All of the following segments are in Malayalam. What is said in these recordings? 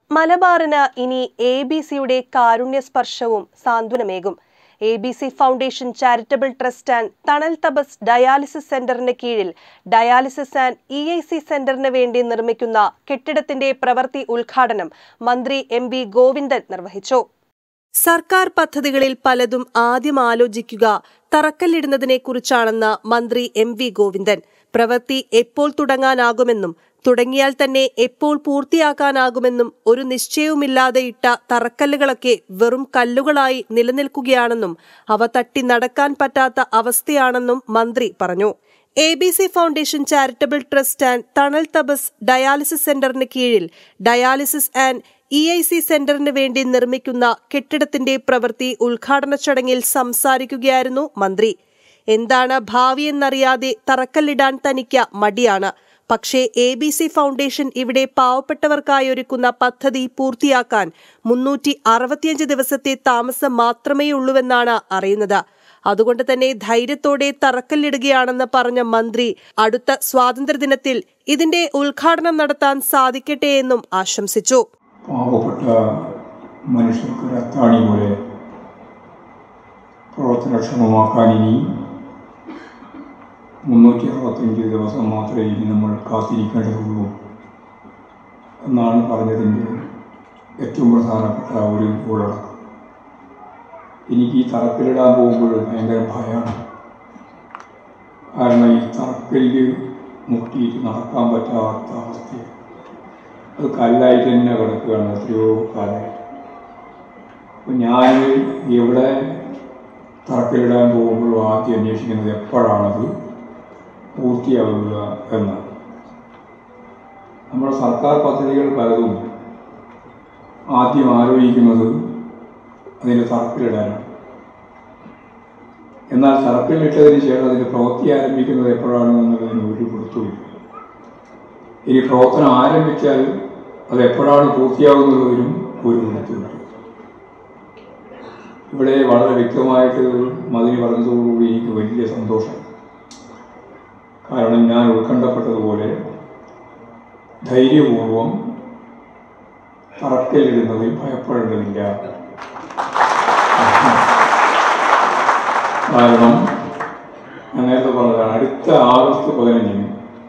മലബാറിന് ഇനി എ ബി സിയുടെ കാരുണ്യസ്പർശവും സാന്ത്വനമേകും A B C foundation charitable trust and Thanal Thapas dialysis സെന്ററിന് കീഴിൽ dialysis and E I C സെന്ററിന് വേണ്ടി നിർമ്മിക്കുന്ന കെട്ടിടത്തിന്റെ പ്രവൃത്തി ഉദ്ഘാടനം മന്ത്രി എം വി ഗോവിന്ദൻ നിർവഹിച്ചു സർക്കാർ പദ്ധതികളിൽ പലതും ആദ്യം ആലോചിക്കുക തറക്കല്ലിടുന്നതിനെക്കുറിച്ചാണെന്ന് മന്ത്രി എം വി ഗോവിന്ദൻ പ്രവൃത്തി എപ്പോൾ തുടങ്ങാനാകുമെന്നും തുടങ്ങിയാൽ തന്നെ എപ്പോൾ പൂർത്തിയാക്കാനാകുമെന്നും ഒരു നിശ്ചയവുമില്ലാതെ ഇട്ട തറക്കല്ലുകളൊക്കെ വെറും കല്ലുകളായി നിലനിൽക്കുകയാണെന്നും അവ തട്ടി നടക്കാൻ പറ്റാത്ത അവസ്ഥയാണെന്നും മന്ത്രി പറഞ്ഞു A B C foundation charitable trust and Thanal Thapas dialysis സെന്ററിന് കീഴിൽ dialysis and E I C സെന്ററിന് വേണ്ടി നിർമ്മിക്കുന്ന കെട്ടിടത്തിന്റെ പ്രവൃത്തി ഉദ്ഘാടന ചടങ്ങിൽ സംസാരിക്കുകയായിരുന്നു മന്ത്രി എന്താണ് ഭാവിയെന്നറിയാതെ തറക്കല്ലിടാൻ തനിക്ക് മടിയാണ് പക്ഷേ എ ബി സി ഫൗണ്ടേഷൻ ഇവിടെ പാവപ്പെട്ടവർക്കായി ഒരുക്കുന്ന പദ്ധതി പൂർത്തിയാക്കാൻ മുന്നൂറ്റി അറുപത്തിയഞ്ച് ദിവസത്തെ താമസം മാത്രമേ ഉള്ളൂവെന്നാണ് അറിയുന്നത് അതുകൊണ്ട് തന്നെ ധൈര്യത്തോടെ തറക്കല്ലിടുകയാണെന്ന് പറഞ്ഞ മന്ത്രി അടുത്ത സ്വാതന്ത്ര്യദിനത്തിൽ ഇതിന്റെ ഉദ്ഘാടനം നടത്താൻ സാധിക്കട്ടെ എന്നും ആശംസിച്ചു പാവപ്പെട്ട മനുഷ്യർക്ക് ഒരു അത്താണി പോലെ പ്രവർത്തനക്ഷമമാക്കാൻ ഇനി മുന്നൂറ്റി അറുപത്തഞ്ച് ദിവസം മാത്രമേ ഇനി നമ്മൾ കാത്തിരിക്കേണ്ടതുള്ളൂ എന്നാണ് പറഞ്ഞതിൻ്റെ ഏറ്റവും പ്രധാനപ്പെട്ട ഒരു ഉള്ളടക്കം എനിക്ക് ഈ തറക്കല്ലിടാൻ പോകുമ്പോൾ ഭയങ്കര ഭയമാണ് കാരണം ഈ തറക്കല്ല് മുട്ടിയിട്ട് നടക്കാൻ പറ്റാത്ത അവസ്ഥയാണ് അത് കല്ലായിട്ട് തന്നെ കിടക്കുകയാണ് എത്രയോ കാലമായിട്ട് അപ്പം ഞാൻ എവിടെ തറക്കല്ലിടാൻ പോകുമ്പോഴും ആദ്യം അന്വേഷിക്കുന്നത് എപ്പോഴാണത് പൂർത്തിയാവുക എന്നാണ് നമ്മുടെ സർക്കാർ പദ്ധതികൾ പലതും ആദ്യം ആലോചിക്കുന്നത് അതിൻ്റെ തറക്കല്ലിടാനാണ് എന്നാൽ തറക്കല്ലിട്ടതിന് ശേഷം അതിൻ്റെ പ്രവൃത്തി ആരംഭിക്കുന്നത് എപ്പോഴാണെന്നുള്ളതിന് ഒരു പിടുത്തമില്ല ഇനി പ്രവർത്തനം ആരംഭിച്ചാൽ അത് എപ്പോഴാണ് പൂർത്തിയാകുന്നുള്ളതിനും ഒരു പിടുത്തമില്ല ഇവിടെ വളരെ വ്യക്തമായിട്ട് മതിന് പറഞ്ഞതോടുകൂടി എനിക്ക് വലിയ സന്തോഷം കാരണം ഞാൻ ഉത്കണ്ഠപ്പെട്ടതുപോലെ ധൈര്യപൂർവം തറക്കല്ലിടുന്നതിൽ ഭയപ്പെടേണ്ടതില്ല കാരണം ഞാൻ നേരത്തെ പറഞ്ഞതാണ് അടുത്ത ആഗസ്റ്റ് പതിനഞ്ചിന്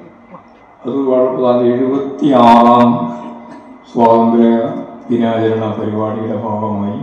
അത് വളരെ പ്രധാന എഴുപത്തി ആറാം സ്വാതന്ത്ര്യ ദിനാചരണ പരിപാടിയുടെ ഭാഗമായി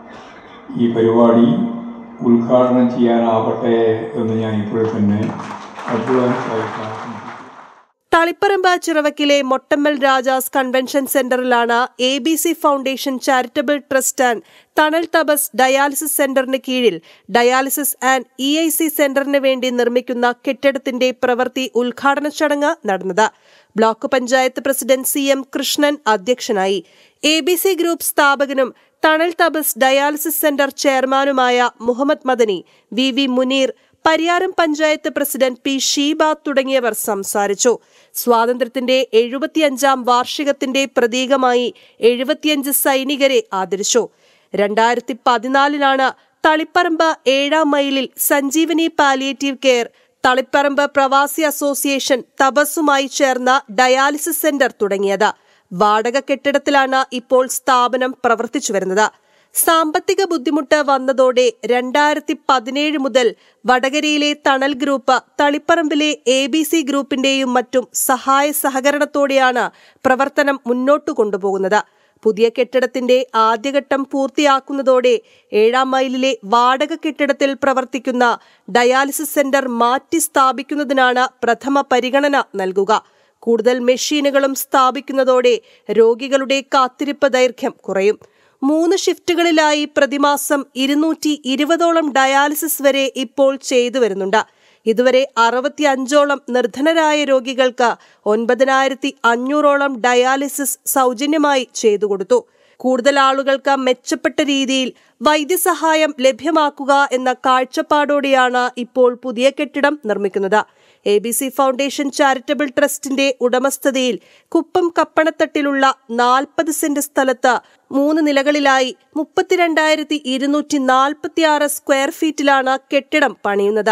ഈ പരിപാടി ഉദ്ഘാടനം ചെയ്യാനാവട്ടെ എന്ന് ഞാൻ ഇപ്പോഴെ തന്നെ അഡ്വാൻസായി പ്രാർത്ഥിക്കുന്നു തളിപ്പറമ്പ് ചിറവക്കിലെ മൊട്ടമ്മൽ രാജാസ് കൺവെൻഷൻ സെന്ററിലാണ് A B C foundation charitable trust and Thanal Thapas dialysis സെന്ററിന് കീഴിൽ dialysis and E I C സെന്ററിന് വേണ്ടി നിർമ്മിക്കുന്ന കെട്ടിടത്തിന്റെ പ്രവൃത്തി ഉദ്ഘാടന ചടങ്ങ് നടന്നത് block panchayat president C M Krishnan അധ്യക്ഷനായി എ ബി സി ഗ്രൂപ്പ് സ്ഥാപകനും തണൽ തപസ് ഡയാലിസിസ് സെന്റർ ചെയർമാനുമായ Muhammad Madani V V Muneer Pariyaram panchayat president P Sheeba തുടങ്ങിയവർ സംസാരിച്ചു സ്വാതന്ത്ര്യത്തിന്റെ എഴുപത്തിയഞ്ചാം വാർഷികത്തിന്റെ പ്രതീകമായി എഴുപത്തിയഞ്ച് സൈനികരെ ആദരിച്ചു രണ്ടായിരത്തി പതിനാലിലാണ് തളിപ്പറമ്പ് ഏഴാം മൈലിൽ സഞ്ജീവനി പാലിയേറ്റീവ് കെയർ തളിപ്പറമ്പ് പ്രവാസി അസോസിയേഷൻ തപസ്സുമായി ചേർന്ന ഡയാലിസിസ് സെന്റർ തുടങ്ങിയത് വാടക കെട്ടിടത്തിലാണ് ഇപ്പോൾ സ്ഥാപനം പ്രവർത്തിച്ചു വരുന്നത് സാമ്പത്തിക ബുദ്ധിമുട്ട് വന്നതോടെ രണ്ടായിരത്തി പതിനേഴ് മുതൽ വടകരയിലെ തണൽ ഗ്രൂപ്പ് തളിപ്പറമ്പിലെ എ ബി സി ഗ്രൂപ്പിന്റെയും മറ്റും സഹായ സഹകരണത്തോടെയാണ് പ്രവർത്തനം മുന്നോട്ടു കൊണ്ടുപോകുന്നത് പുതിയ കെട്ടിടത്തിന്റെ ആദ്യഘട്ടം പൂർത്തിയാക്കുന്നതോടെ ഏഴാം മൈലിലെ വാടക കെട്ടിടത്തിൽ പ്രവർത്തിക്കുന്ന ഡയാലിസിസ് സെന്റർ മാറ്റി സ്ഥാപിക്കുന്നതിനാണ് പ്രഥമ പരിഗണന നൽകുക കൂടുതൽ മെഷീനുകളും സ്ഥാപിക്കുന്നതോടെ രോഗികളുടെ കാത്തിരിപ്പ് ദൈർഘ്യം കുറയും മൂന്ന് ഷിഫ്റ്റുകളിലായി പ്രതിമാസം ഇരുന്നൂറ്റി ഇരുപതോളം ഡയാലിസിസ് വരെ ഇപ്പോൾ ചെയ്തു വരുന്നുണ്ട് ഇതുവരെ അറുപത്തിയഞ്ചോളം നിർധനരായ രോഗികൾക്ക് ഒൻപതിനായിരത്തി അഞ്ഞൂറോളം ഡയാലിസിസ് സൗജന്യമായി ചെയ്തു കൊടുത്തു കൂടുതൽ ആളുകൾക്ക് മെച്ചപ്പെട്ട രീതിയിൽ വൈദ്യസഹായം ലഭ്യമാക്കുക എന്ന കാഴ്ചപ്പാടോടെയാണ് ഇപ്പോൾ പുതിയ കെട്ടിടം നിർമ്മിക്കുന്നത് A B C foundation charitable ട്രസ്റ്റിന്റെ ഉടമസ്ഥതയിൽ കുപ്പം കപ്പണത്തട്ടിലുള്ള നാൽപ്പത് സെന്റ് സ്ഥലത്ത് മൂന്ന് നിലകളിലായി മുപ്പത്തിരണ്ടായിരത്തി ഇരുന്നൂറ്റി നാൽപ്പത്തിയാറ് സ്ക്വയർ ഫീറ്റിലാണ് കെട്ടിടം പണിയുന്നത്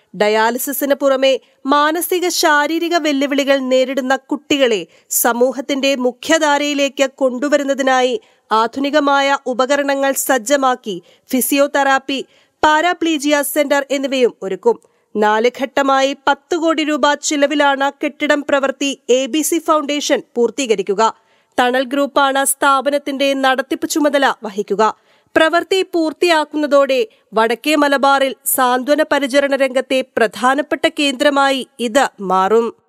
ഡയാലിസിസിന് പുറമെ മാനസിക ശാരീരിക വെല്ലുവിളികൾ നേരിടുന്ന കുട്ടികളെ സമൂഹത്തിന്റെ മുഖ്യധാരയിലേക്ക് കൊണ്ടുവരുന്നതിനായി ആധുനികമായ ഉപകരണങ്ങൾ സജ്ജമാക്കി ഫിസിയോതെറാപ്പി പാരാപ്ലീജിയ സെന്റർ എന്നിവയും ഒരുക്കും നാല് ഘട്ടമായി പത്ത് കോടി രൂപ ചിലവിലാണ് കെട്ടിടം പ്രവൃത്തി എ ബി സി ഫൗണ്ടേഷൻ പൂർത്തീകരിക്കുക തണൽ ഗ്രൂപ്പാണ് സ്ഥാപനത്തിന്റെ നടത്തിപ്പ് ചുമതല വഹിക്കുക പ്രവൃത്തി പൂർത്തിയാക്കുന്നതോടെ വടക്കേ മലബാറിൽ സാന്ത്വന പരിചരണ രംഗത്തെ പ്രധാനപ്പെട്ട കേന്ദ്രമായി ഇത് മാറും